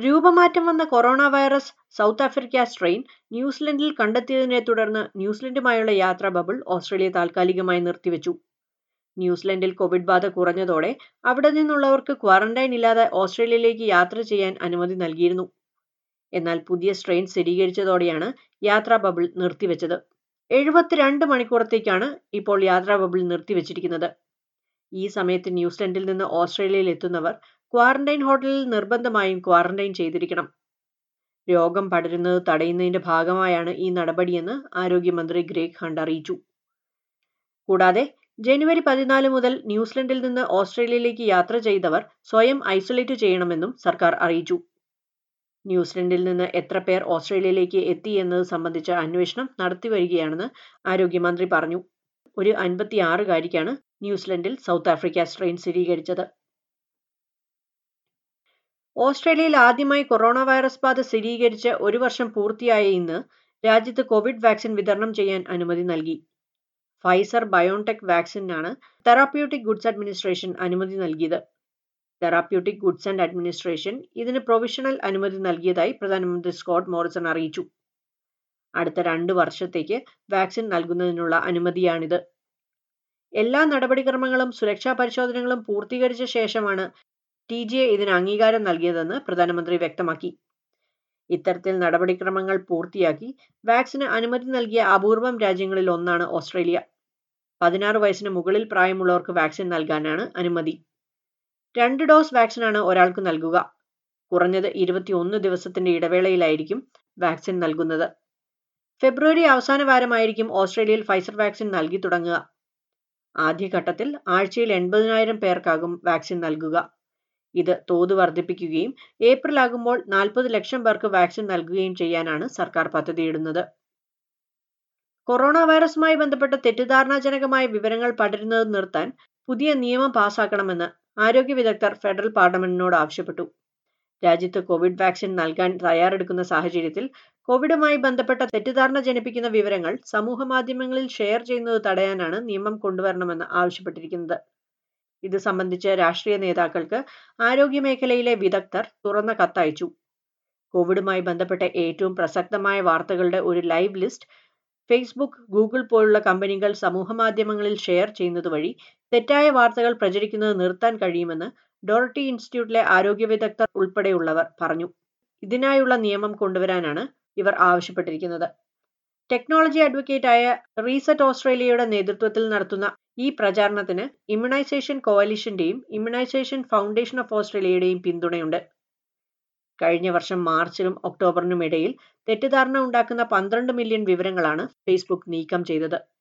രൂപമാറ്റം വന്ന corona virus South Africa strain ന്യൂസിലൻഡിൽ കണ്ടെത്തിയതിനെ തുടർന്ന് ന്യൂസിലൻഡുമായുള്ള യാത്രാ ബബിൾ ഓസ്ട്രേലിയ താൽക്കാലികമായി നിർത്തിവെച്ചു ന്യൂസിലൻഡിൽ കോവിഡ് ബാധ കുറഞ്ഞതോടെ അവിടെ നിന്നുള്ളവർക്ക് ക്വാറന്റൈൻ ഇല്ലാതെ ഓസ്ട്രേലിയയിലേക്ക് യാത്ര ചെയ്യാൻ അനുമതി നൽകിയിരുന്നു എന്നാൽ പുതിയ സ്ട്രെയിൻ സ്ഥിരീകരിച്ചതോടെയാണ് യാത്രാ ബബിൾ നിർത്തിവെച്ചത് എഴുപത്തിരണ്ട് മണിക്കൂറത്തേക്കാണ് ഇപ്പോൾ യാത്രാ ബബിൾ നിർത്തിവെച്ചിരിക്കുന്നത് ഈ സമയത്ത് ന്യൂസിലൻഡിൽ നിന്ന് ഓസ്ട്രേലിയയിൽ എത്തുന്നവർ ക്വാറന്റൈൻ ഹോട്ടലിൽ നിർബന്ധമായും ക്വാറന്റൈൻ ചെയ്തിരിക്കണം രോഗം പടരുന്നത് തടയുന്നതിന്റെ ഭാഗമായാണ് ഈ നടപടിയെന്ന് ആരോഗ്യമന്ത്രി ഗ്രേഗ് ഹണ്ട് അറിയിച്ചു കൂടാതെ ജനുവരി പതിനാല് മുതൽ ന്യൂസിലൻഡിൽ നിന്ന് ഓസ്ട്രേലിയയിലേക്ക് യാത്ര ചെയ്തവർ സ്വയം ഐസൊലേറ്റ് ചെയ്യണമെന്നും സർക്കാർ അറിയിച്ചു ന്യൂസിലൻഡിൽ നിന്ന് എത്ര പേർ ഓസ്ട്രേലിയയിലേക്ക് എത്തി എന്നത് സംബന്ധിച്ച അന്വേഷണം നടത്തിവരികയാണെന്ന് ആരോഗ്യമന്ത്രി പറഞ്ഞു ഒരു അൻപത്തിയാറുകാരിക്കാണ് ന്യൂസിലൻഡിൽ സൗത്ത് ആഫ്രിക്ക സ്ട്രെയിൻ സ്ഥിരീകരിച്ചത് ഓസ്ട്രേലിയയിൽ ആദ്യമായി കൊറോണ വൈറസ് ബാധ സ്ഥിരീകരിച്ച് ഒരു വർഷം പൂർത്തിയായ ഇന്ന് രാജ്യത്ത് കോവിഡ് വാക്സിൻ വിതരണം ചെയ്യാൻ അനുമതി നൽകി ഫൈസർ ബയോൺടെക് വാക്സിനാണ് തെറാപ്യൂട്ടിക് ഗുഡ്സ് അഡ്മിനിസ്ട്രേഷൻ അനുമതി നൽകിയത് തെറാപ്യൂട്ടിക് ഗുഡ്സ് ആൻഡ് അഡ്മിനിസ്ട്രേഷൻ ഇതിന് പ്രൊവിഷണൽ അനുമതി നൽകിയതായി പ്രധാനമന്ത്രി സ്കോട്ട് മോറിസൺ അറിയിച്ചു അടുത്ത രണ്ട് വർഷത്തേക്ക് വാക്സിൻ നൽകുന്നതിനുള്ള അനുമതിയാണിത് എല്ലാ നടപടിക്രമങ്ങളും സുരക്ഷാ പരിശോധനകളും പൂർത്തീകരിച്ച ശേഷമാണ് ടി ജി എ ഇതിന് അംഗീകാരം നൽകിയതെന്ന് പ്രധാനമന്ത്രി വ്യക്തമാക്കി ഇത്തരത്തിൽ നടപടിക്രമങ്ങൾ പൂർത്തിയാക്കി വാക്സിന് അനുമതി നൽകിയ അപൂർവം രാജ്യങ്ങളിൽ ഒന്നാണ് ഓസ്ട്രേലിയ പതിനാറ് വയസ്സിന് മുകളിൽ പ്രായമുള്ളവർക്ക് വാക്സിൻ നൽകാനാണ് അനുമതി രണ്ട് ഡോസ് വാക്സിനാണ് ഒരാൾക്ക് നൽകുക കുറഞ്ഞത് ഇരുപത്തിയൊന്ന് ദിവസത്തിന്റെ ഇടവേളയിലായിരിക്കും വാക്സിൻ നൽകുന്നത് ഫെബ്രുവരി അവസാന വാരമായിരിക്കും ഓസ്ട്രേലിയയിൽ ഫൈസർ വാക്സിൻ നൽകി തുടങ്ങുക ആദ്യഘട്ടത്തിൽ ആഴ്ചയിൽ എൺപതിനായിരം പേർക്കാകും വാക്സിൻ നൽകുക ഇത് തോത് വർദ്ധിപ്പിക്കുകയും ഏപ്രിൽ ആകുമ്പോൾ നാൽപ്പത് ലക്ഷം പേർക്ക് വാക്സിൻ നൽകുകയും ചെയ്യാനാണ് സർക്കാർ പദ്ധതിയിടുന്നത് കൊറോണ വൈറസുമായി ബന്ധപ്പെട്ട തെറ്റിദ്ധാരണാജനകമായ വിവരങ്ങൾ പടരുന്നത് നിർത്താൻ പുതിയ നിയമം പാസാക്കണമെന്ന് ആരോഗ്യ വിദഗ്ധർ ഫെഡറൽ പാർലമെന്റിനോട് ആവശ്യപ്പെട്ടു രാജ്യത്ത് കോവിഡ് വാക്സിൻ നൽകാൻ തയ്യാറെടുക്കുന്ന സാഹചര്യത്തിൽ കോവിഡുമായി ബന്ധപ്പെട്ട തെറ്റിദ്ധാരണ ജനിപ്പിക്കുന്ന വിവരങ്ങൾ സമൂഹ മാധ്യമങ്ങളിൽ ഷെയർ ചെയ്യുന്നത് തടയാനാണ് നിയമം കൊണ്ടുവരണമെന്ന് ആവശ്യപ്പെട്ടിരിക്കുന്നത് ഇത് സംബന്ധിച്ച് രാഷ്ട്രീയ നേതാക്കൾക്ക് ആരോഗ്യ മേഖലയിലെ വിദഗ്ധർ തുറന്ന കത്തയച്ചു കോവിഡുമായി ബന്ധപ്പെട്ട ഏറ്റവും പ്രസക്തമായ വാർത്തകളുടെ ഒരു ലൈവ് ലിസ്റ്റ് ഫേസ്ബുക്ക് ഗൂഗിൾ പോലുള്ള കമ്പനികൾ സമൂഹമാധ്യമങ്ങളിൽ ഷെയർ ചെയ്യുന്നത് വഴി തെറ്റായ വാർത്തകൾ പ്രചരിക്കുന്നത് നിർത്താൻ കഴിയുമെന്ന് ഡോറട്ടി ഇൻസ്റ്റിറ്റ്യൂട്ടിലെ ആരോഗ്യ വിദഗ്ധർ ഉൾപ്പെടെയുള്ളവർ പറഞ്ഞു ഇതിനായുള്ള നിയമം കൊണ്ടുവരാനാണ് ഇവർ ആവശ്യപ്പെട്ടിരിക്കുന്നത് ടെക്നോളജി അഡ്വക്കേറ്റായ റീസെറ്റ് ഓസ്ട്രേലിയയുടെ നേതൃത്വത്തിൽ നടത്തുന്ന ഈ പ്രചാരണത്തിന് ഇമ്മ്യൂണൈസേഷൻ കോalitionന്റെയും ഇമ്മ്യൂണൈസേഷൻ ഫൗണ്ടേഷൻ ഓഫ് ഓസ്ട്രേലിയയുടെയും പിന്തുണയുണ്ട് കഴിഞ്ഞ വർഷം മാർച്ചിലും ഒക്ടോബറിനും ഇടയിൽ തെറ്റിദ്ധാരണ ഉണ്ടാക്കുന്ന പന്ത്രണ്ട് മില്യൺ വിവരങ്ങളാണ് ഫേസ്ബുക്ക് നീക്കം ചെയ്തത്